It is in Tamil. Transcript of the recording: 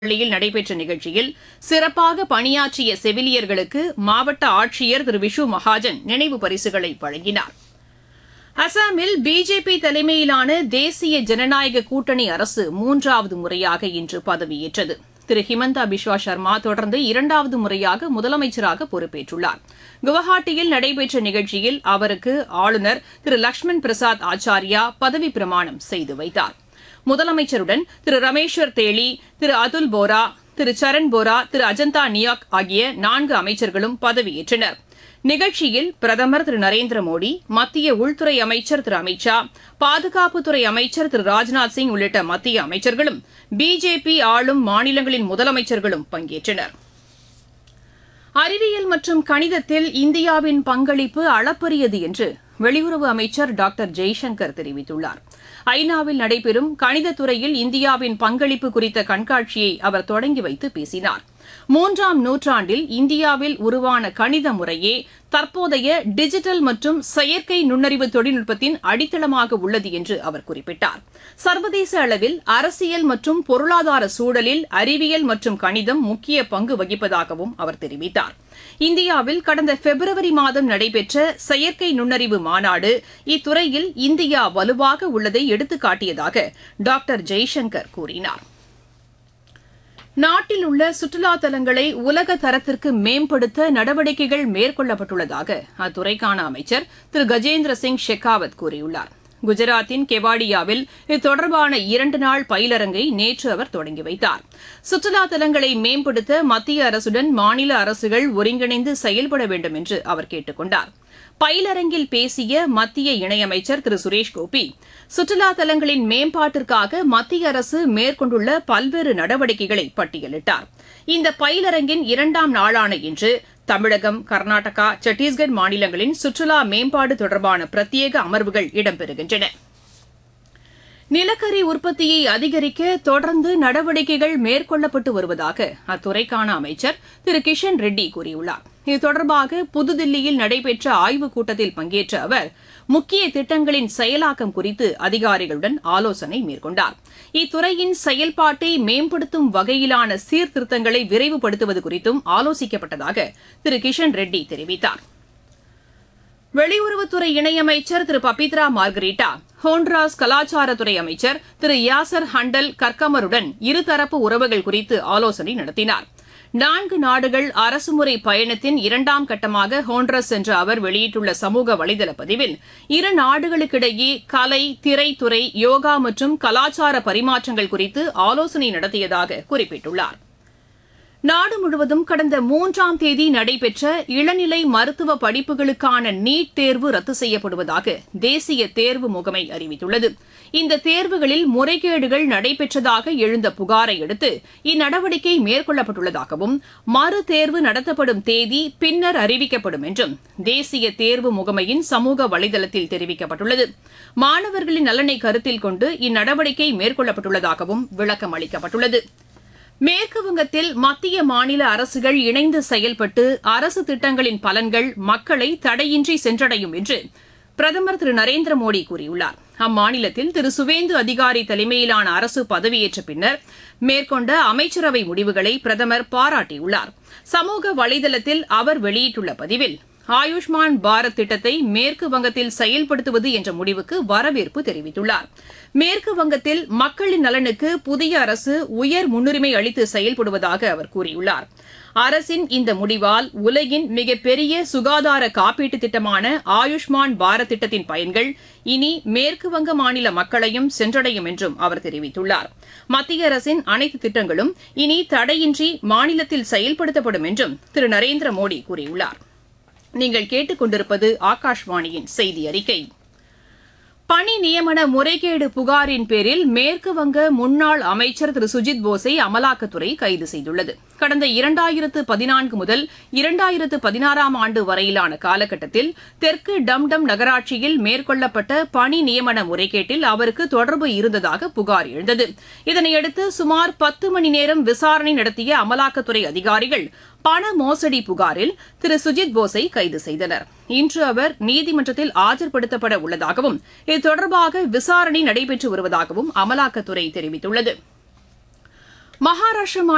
பள்ளியில் நடைபெற்ற நிகழ்ச்சியில் சிறப்பாக பணியாற்றிய செவிலியர்களுக்கு மாவட்ட ஆட்சியர் திரு விஷு மகாஜன் நினைவு பரிசுகளை வழங்கினார் அசாமில் பிஜேபி தலைமையிலான தேசிய ஜனநாயக கூட்டணி அரசு மூன்றாவது முறையாக இன்று பதவியேற்றது திரு ஹிமந்தா பிஸ்வா சர்மா தொடர்ந்து இரண்டாவது முறையாக முதலமைச்சராக பொறுப்பேற்றுள்ளார் குவஹாட்டியில் நடைபெற்ற நிகழ்ச்சியில் அவருக்கு ஆளுநர் திரு லக்ஷ்மண் பிரசாத் ஆச்சாரியா பதவிப் பிரமாணம் செய்து வைத்தார் முதலமைச்சருடன் திரு ரமேஸ்வர் தேலி திரு அதுல் போரா திரு சரண் போரா திரு அஜந்தா நியாக் ஆகிய நான்கு அமைச்சர்களும் பதவியேற்றனர் நிகழ்ச்சியில் பிரதமர் திரு நரேந்திர மோடி மத்திய உள்துறை அமைச்சர் திரு அமித் ஷா பாதுகாப்புத்துறை அமைச்சர் திரு ராஜ்நாத் சிங் உள்ளிட்ட மத்திய அமைச்சர்களும் பிஜேபி ஆளும் மாநிலங்களின் முதலமைச்சர்களும் பங்கேற்றனர் அறிவியல் மற்றும் கணிதத்தில் இந்தியாவின் பங்களிப்பு அளப்பரியது என்று வெளியுறவு அமைச்சர் டாக்டர் ஜெய்சங்கர் தெரிவித்துள்ளார் ஐநாவில் நடைபெறும் கணிதத் துறையில் இந்தியாவின் பங்களிப்பு குறித்த கண்காட்சியை அவர் தொடங்கி வைத்து பேசினார் மூன்றாம் நூற்றாண்டில் இந்தியாவில் உருவான கணித முறையே தற்போதைய டிஜிட்டல் மற்றும் செயற்கை நுண்ணறிவு தொழில்நுட்பத்தின் அடித்தளமாக உள்ளது என்று அவர் குறிப்பிட்டார் சர்வதேச அளவில் அரசியல் மற்றும் பொருளாதார சூழலில் அறிவியல் மற்றும் கணிதம் முக்கிய பங்கு வகிப்பதாகவும் அவர் தெரிவித்தார் இந்தியாவில் கடந்த பிப்ரவரி மாதம் நடைபெற்ற செயற்கை நுண்ணறிவு மாநாடு இத்துறையில் இந்தியா வலுவாக உள்ளதை எடுத்துக்காட்டியதாக டாக்டர் ஜெய்சங்கர் கூறினார் நாட்டில் உள்ள சுற்றுலா தலங்களை உலக தரத்திற்கு மேம்படுத்த நடவடிக்கைகள் மேற்கொள்ளப்பட்டுள்ளதாக அத்துறைக்கான அமைச்சர் திரு கஜேந்திர சிங் ஷெகாவத் கூறியுள்ளார் குஜராத்தின் கெவாடியாவில் இது தொடர்பான இரண்டு நாள் பயிலரங்கை நேற்று அவர் தொடங்கி வைத்தார் சுற்றுலா தலங்களை மேம்படுத்த மத்திய அரசுடன் மாநில அரசுகள் ஒருங்கிணைந்து செயல்பட வேண்டும் என்று அவர் கேட்டுக் கொண்டார் பயிலரங்கில் பேசிய மத்திய இணையமைச்சர் திரு சுரேஷ் கோபி சுற்றுலா தலங்களின் மேம்பாட்டிற்காக மத்திய அரசு மேற்கொண்டுள்ள பல்வேறு நடவடிக்கைகளை பட்டியலிட்டார் இந்த பயிலரங்கின் இரண்டாம் நாளான இன்று தமிழகம் கர்நாடகா சத்தீஸ்கர் மாநிலங்களின் சுற்றுலா மேம்பாடு தொடர்பான பிரத்யேக அமர்வுகள் இடம்பெறுகின்றன நிலக்கரி உற்பத்தியை அதிகரிக்க தொடர்ந்து நடவடிக்கைகள் மேற்கொள்ளப்பட்டு வருவதாக அத்துறைக்கான அமைச்சர் திரு கிஷன் ரெட்டி கூறியுள்ளார் இது தொடர்பாக புதுதில்லியில் நடைபெற்ற ஆய்வுக் கூட்டத்தில் பங்கேற்ற அவர் முக்கிய திட்டங்களின் செயலாக்கம் குறித்து அதிகாரிகளுடன் ஆலோசனை மேற்கொண்டார் இத்துறையின் செயல்பாட்டை மேம்படுத்தும் வகையிலான சீர்திருத்தங்களை விரைவுபடுத்துவது குறித்தும் ஆலோசிக்கப்பட்டதாக திரு கிஷன் ரெட்டி தெரிவித்தார் வெளியுறவுத்துறை இணையமைச்சர் திரு பபித்ரா மார்கரீட்டா ஹோண்ட்ராஸ் கலாச்சாரத்துறை அமைச்சர் திரு யாசர் ஹண்டல் கர்கமருடன் இருதரப்பு உறவுகள் குறித்து ஆலோசனை நடத்தினார் நான்கு நாடுகள் அரசுமுறை பயணத்தின் இரண்டாம் கட்டமாக ஹோண்ட்ரஸ் என்ற அவர் வெளியிட்டுள்ள சமூக வலைதள பதிவில் இரு நாடுகளுக்கிடையே கலை திரைத்துறை யோகா மற்றும் கலாச்சார பரிமாற்றங்கள் குறித்து ஆலோசனை நடத்தியதாக குறிப்பிட்டுள்ளார் நாடு முழுவதும் கடந்த மூன்றாம் தேதி நடைபெற்ற இளநிலை மருத்துவ படிப்புகளுக்கான நீட் தேர்வு ரத்து செய்யப்படுவதாக தேசிய தேர்வு முகமை அறிவித்துள்ளது இந்த தேர்வுகளில் முறைகேடுகள் நடைபெற்றதாக எழுந்த புகாரை அடுத்து இந்நடவடிக்கை மேற்கொள்ளப்பட்டுள்ளதாகவும் மறு தேர்வு நடத்தப்படும் தேதி பின்னர் அறிவிக்கப்படும் என்றும் தேசிய தேர்வு முகமையின் சமூக வலைதளத்தில் தெரிவிக்கப்பட்டுள்ளது மாணவர்களின் நலனை கருத்தில் கொண்டு இந்நடவடிக்கை மேற்கொள்ளப்பட்டுள்ளதாகவும் விளக்கம் அளிக்கப்பட்டுள்ளது மேற்குவங்கத்தில் மத்திய மாநில அரசுகள் இணைந்து செயல்பட்டு அரசு திட்டங்களின் பலன்கள் மக்களை தடையின்றி சென்றடையும் என்று பிரதமர் திரு நரேந்திர மோடி கூறியுள்ளார் அம்மாநிலத்தில் திரு சுவேந்து அதிகாரி தலைமையிலான அரசு பதவியேற்ற பின்னர் மேற்கொண்ட அமைச்சரவை முடிவுகளை பிரதமர் பாராட்டியுள்ளார் சமூக வலைதளத்தில் அவர் வெளியிட்டுள்ள பதிவில் ஆயுஷ்மான் பாரத் திட்டத்தை மேற்கு வங்கத்தில் செயல்படுத்துவது என்ற முடிவுக்கு வரவேற்பு தெரிவித்துள்ளார் மேற்கு வங்கத்தில் மக்களின் நலனுக்கு புதிய அரசு உயர் முன்னுரிமை அளித்து செயல்படுவதாக அவர் கூறியுள்ளார் அரசின் இந்த முடிவால் உலகின் மிகப்பெரிய சுகாதார காப்பீட்டு திட்டமான ஆயுஷ்மான் பாரத் திட்டத்தின் பயன்கள் இனி மேற்கு வங்க மாநில மக்களையும் சென்றடையும் என்றும் அவர் தெரிவித்துள்ளார் மத்திய அரசின் அனைத்து திட்டங்களும் இனி தடையின்றி மாநிலத்தில் செயல்படுத்தப்படும் என்றும் திரு நரேந்திர மோடி கூறியுள்ளார் நீங்கள் கேட்டுக்கொண்டிருப்பது ஆகாஷ்வாணியின் செய்தி அறிக்கை பணி நியமன முறைகேடு புகாரின் பேரில் மேற்குவங்க முன்னாள் அமைச்சர் திரு சுஜித் போஸை அமலாக்கத்துறை கைது செய்துள்ளது கடந்த இரண்டாயிரத்து பதினான்கு முதல் இரண்டாயிரத்து பதினாறாம் ஆண்டு வரையிலான காலகட்டத்தில் தெற்கு டம்டம் நகராட்சியில் மேற்கொள்ளப்பட்ட பணி நியமன முறைகேட்டில் அவருக்கு தொடர்பு இருந்ததாக புகார் எழுந்தது இதனையடுத்து சுமார் பத்து மணி நேரம் விசாரணை நடத்திய அமலாக்கத்துறை அதிகாரிகள் பண மோசடி புகாரில் திரு சுஜித் போஸை கைது செய்தனர் இன்று அவர் நீதிமன்றத்தில் ஆஜர்படுத்தப்பட உள்ளதாகவும் இது தொடர்பாக விசாரணை நடைபெற்று வருவதாகவும் அமலாக்கத்துறை தெரிவித்துள்ளது மகாராஷ்டிர